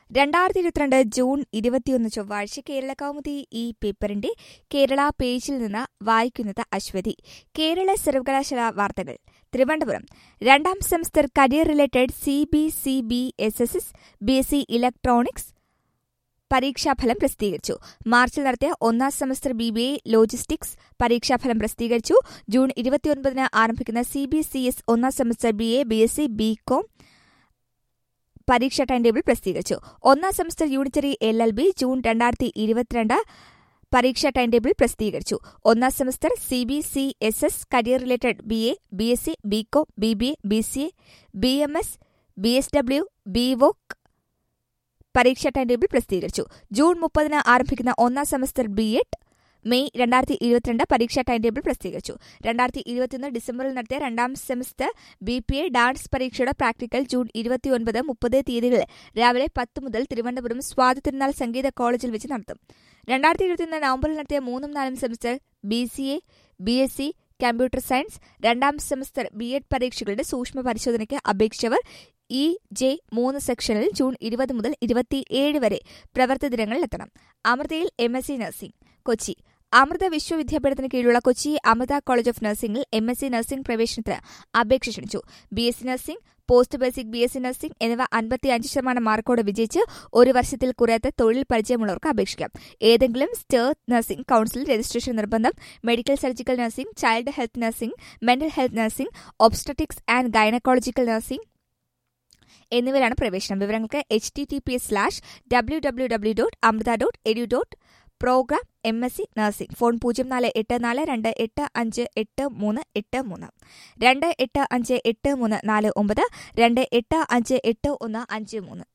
രണ്ടായിരത്തി ഇരുപത്തിരണ്ട് ജൂൺ ഇരുപത്തിയൊന്ന് ചൊവ്വാഴ്ച കേരള കൗമുദി ഈ പേപ്പറിന്റെ കേരള പേജിൽ നിന്ന് വായിക്കുന്നത് അശ്വതി കേരള സർവകലാശാല വാർത്തകൾ തിരുവനന്തപുരം രണ്ടാം semester career related C B C B S S S B S C electronics പരീക്ഷാഫലം പ്രസിദ്ധീകരിച്ചു മാർച്ചിൽ നടത്തിയ ഒന്നാം semester B B A logistics പരീക്ഷാഫലം പ്രസിദ്ധീകരിച്ചു ജൂൺ ഇരുപത്തിയൊൻപതിന് ആരംഭിക്കുന്ന സി ബി സി എസ് ഒന്നാം semester B A B S C B com പരീക്ഷാ ടൈം ടേബിൾ പ്രസിദ്ധീകരിച്ചു ഒന്നാം semester unitary L L B June രണ്ടായിരത്തി ഇരുപത്തിരണ്ട് പരീക്ഷാ ടൈം ടേബിൾ പ്രസിദ്ധീകരിച്ചു ഒന്നാം semester C B C S S career related B A B S C B com B B A B C A B M S B S W B voc പരീക്ഷാ time table പ്രസിദ്ധീകരിച്ചു June മുപ്പതിന് ആരംഭിക്കുന്ന ഒന്നാം semester B Ed May രണ്ടായിരത്തി ഇരുപത്തിരണ്ട് പരീക്ഷാ time table പ്രസിദ്ധീകരിച്ചു രണ്ടായിരത്തി ഇരുപത്തിയൊന്ന് ഡിസംബറിൽ നടത്തിയ രണ്ടാം semester B P A dance പരീക്ഷയുടെ പ്രാക്ടിക്കൽ ജൂൺ ഇരുപത്തിയൊൻപത് മുപ്പത് തീയതികളിൽ രാവിലെ പത്ത് മുതൽ തിരുവനന്തപുരം സ്വാതി തിരുനാൾ സംഗീത കോളേജിൽ വെച്ച് നടത്തും രണ്ടായിരത്തി ഇരുപത്തിയൊന്ന് നവംബറിൽ നടത്തിയ മൂന്നും നാലും semester B C A B S C computer science രണ്ടാം സെമസ്റ്റർ ബി എഡ് പരീക്ഷകളുടെ സൂക്ഷ്മ പരിശോധനയ്ക്ക് അപേക്ഷിച്ചവർ ഇ ജെ മൂന്ന് സെക്ഷനിൽ ജൂൺ ഇരുപത് മുതൽ ഇരുപത്തിയേഴ് വരെ പ്രവൃത്തി ദിനങ്ങളിലെത്തണം അമൃതയിൽ M S C nursing Kochi Amrita വിശ്വവിദ്യാപീഠത്തിന് കീഴിലുള്ള കൊച്ചി അമൃത കോളേജ് ഓഫ് നഴ്സിംഗിൽ എം എസ് സി നഴ്സിംഗ് പ്രവേശനത്തിന് അപേക്ഷ ക്ഷണിച്ചു B S C nursing post basic B S C nursing എന്നിവ അൻപത്തിയഞ്ച് ശതമാനം മാർക്കോടെ വിജയിച്ച് ഒരു വർഷത്തിൽ കുറയാത്ത തൊഴിൽ പരിചയമുള്ളവർക്ക് അപേക്ഷിക്കാം ഏതെങ്കിലും സ്റ്റേർ നഴ്സിംഗ് കൌൺസിൽ രജിസ്ട്രേഷൻ നിർബന്ധം medical surgical nursing child health nursing mental health nursing obstetrics and gynaecological nursing എന്നിവയിലാണ് പ്രവേശനം വിവരങ്ങൾക്ക് H T T P S slash W W W dot Amrita dot edu dot program M S C nursing phone പൂജ്യം നാല് എട്ട് നാല് രണ്ട് എട്ട് അഞ്ച് എട്ട് മൂന്ന് എട്ട് മൂന്ന് രണ്ട് എട്ട് അഞ്ച് എട്ട് മൂന്ന് നാല് ഒമ്പത് രണ്ട് എട്ട് അഞ്ച് എട്ട് ഒന്ന് അഞ്ച് മൂന്ന്